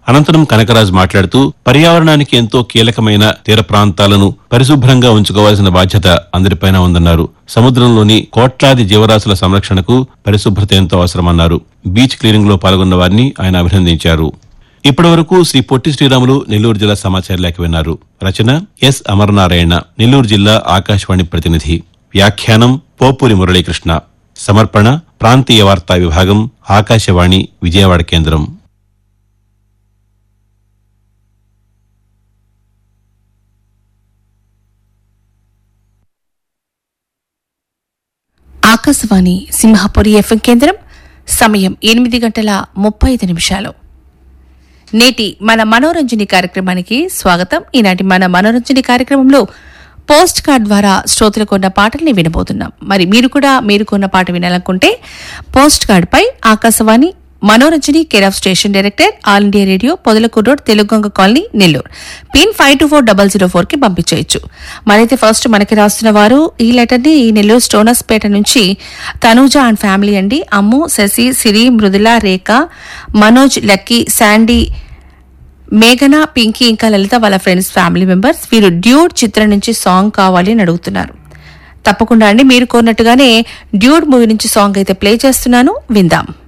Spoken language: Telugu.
అనంతరం కనకరాజ్ మాట్లాడుతూ పర్యావరణానికి ఎంతో కీలకమైన తీర ప్రాంతాలను పరిశుభ్రంగా ఉంచుకోవాల్సిన బాధ్యత అందరిపైన ఉందన్నారు సముద్రంలోని కోట్లాది జీవరాశుల సంరక్షణకు పరిశుభ్రత ఎంతో అవసరమన్నారు బీచ్ క్లీనింగ్ లో పాల్గొన్న వారిని ఆయన అభినందించారు ఇప్పటివరకు శ్రీ పొట్టి శ్రీరాములు నెల్లూరు జిల్లా సమాచార లేఖ విన్నారు రచన ఎస్ అమరనారాయణ నెల్లూరు జిల్లా ఆకాశవాణి ప్రతినిధి వ్యాఖ్యానం పోపూరి మురళీకృష్ణ సమర్పణ ప్రాంతీయ వార్తా విభాగం ఆకాశవాణి విజయవాడ కేంద్రం ఆకాశవాణి సింహపురి ఎఫ్ఎం కేంద్రం సమయం ఎనిమిది గంటల ముప్పై ఐదు నిమిషాలు నేటి మన మనోరంజని కార్యక్రమానికి స్వాగతం ఈనాటి మన మనోరంజని కార్యక్రమంలో పోస్ట్ కార్డ్ ద్వారా శ్రోతలు కొన్న పాటల్ని వినబోతున్నాం మరి మీరు కూడా మీరు కొన్న పాట వినాలనుకుంటే పోస్ట్ కార్డ్ పై Akashvani Manoranjani care of station director All India Radio Podalakuru road తెలుగొంగ colony Nellore pin five two four double zero four కి పంపించేయచ్చు మరైతే ఫస్ట్ మనకి రాస్తున్న వారు ఈ లెటర్ ని ఈ నెల్లూరు స్టోనస్ పేట నుంచి తనూజ అండ్ ఫ్యామిలీ అండి అమ్ము శశి సిరి మృదుల రేఖ మనోజ్ లక్కీ శాండీ మేఘన పింకీ ఇంకా లలిత వాళ్ళ ఫ్రెండ్స్ ఫ్యామిలీ మెంబర్స్ వీరు డ్యూడ్ చిత్రం నుంచి సాంగ్ కావాలి అని అడుగుతున్నారు తప్పకుండా అండి మీరు కోరినట్టుగానే డ్యూడ్ మూవీ నుంచి సాంగ్ అయితే ప్లే చేస్తున్నాను విందాం